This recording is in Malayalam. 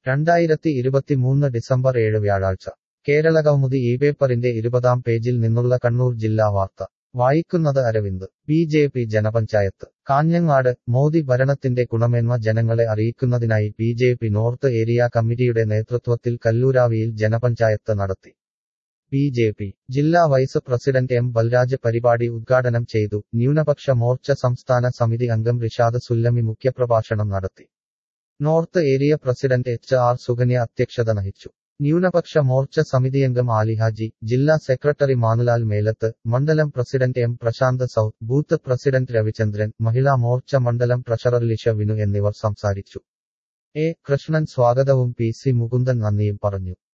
രണ്ടായിരത്തി ഇരുപത്തിമൂന്ന് ഡിസംബർ ഏഴ് വ്യാഴാഴ്ച കേരളകൗമുദി ഈ പേപ്പറിന്റെ ഇരുപതാം പേജിൽ നിന്നുള്ള കണ്ണൂർ ജില്ലാ വാർത്ത വായിക്കുന്നത് അരവിന്ദ് ബി ജെ പി ജനപഞ്ചായത്ത് കാഞ്ഞങ്ങാട് മോദി ഭരണത്തിന്റെ ഗുണമേന്മ ജനങ്ങളെ അറിയിക്കുന്നതിനായി B J P north area കമ്മിറ്റിയുടെ നേതൃത്വത്തിൽ കല്ലൂരാവിയിൽ ജനപഞ്ചായത്ത് നടത്തി ബി ജെ പി ജില്ലാ വൈസ് പ്രസിഡന്റ് എം ബൽരാജ് പരിപാടി ഉദ്ഘാടനം ചെയ്തു ന്യൂനപക്ഷ മോർച്ച സംസ്ഥാന സമിതി അംഗം റിഷാദ് സുല്ലമി മുഖ്യപ്രഭാഷണം നടത്തി north area president H R Sukanya അധ്യക്ഷത വഹിച്ചു ന്യൂനപക്ഷ മോർച്ച സമിതിയംഗം ആലിഹാജി ജില്ലാ സെക്രട്ടറി മാനുലാൽ മേലത്ത് മണ്ഡലം president M Prasanth south booth president Ravichandran Mahila Morcha മണ്ഡലം ട്രഷറർ ലിഷ വിനു എന്നിവർ സംസാരിച്ചു എ കൃഷ്ണൻ സ്വാഗതവും പി സി മുകുന്ദൻ നന്ദിയും പറഞ്ഞു